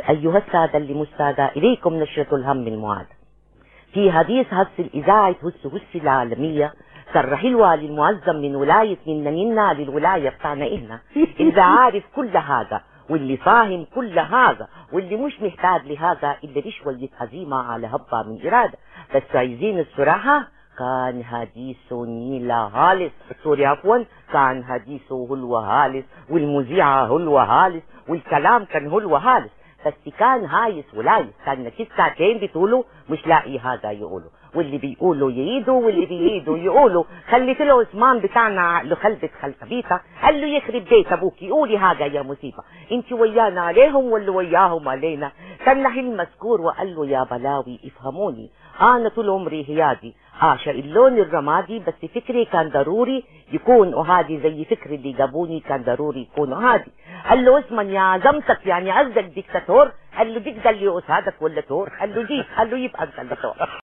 أيها السادة اللي مستادة إليكم نشرة الهم المعاد في حديث هس الإذاعة هس هس العالمية صرح الوالي المعظم من ولاية مننا للولاية بتاعنا إلنا إذا عارف كل هذا واللي فاهم كل هذا واللي مش محتاج لهذا إلا بشوية هزيمة على هبة من إرادة بس عايزين الصراحة كان حديثه نيلة هالس سوري عفوا كان حديثه هلوة هالس والمذيعة هلوة هالس والكلام كان هلوة هالس بس كان هايس ولايس كان كيس ساعتين بتقولوا مش لاقي هذا يقولوا واللي بيقولوا يعيدوا واللي بيعيدوا يقولوا خليت له عثمان بتاعنا عقله خلبت خلفبيتا قال له يخرب بيت ابوك قولي هذا يا مصيبه انت ويانا عليهم ولا وياهم علينا كان حين مذكور وقال له يا بلاوي افهموني انا طول عمري هيادي عاشق اللون الرمادي بس فكري كان ضروري يكون وهادي زي فكر اللي جابوني كان ضروري يكون وهادي قال له اسما يا عزمتك يعني عزك ديكتاتور قال له ديك ده اللي قصادك ولا تور قال له ديك قال له يبقى انت اللي تور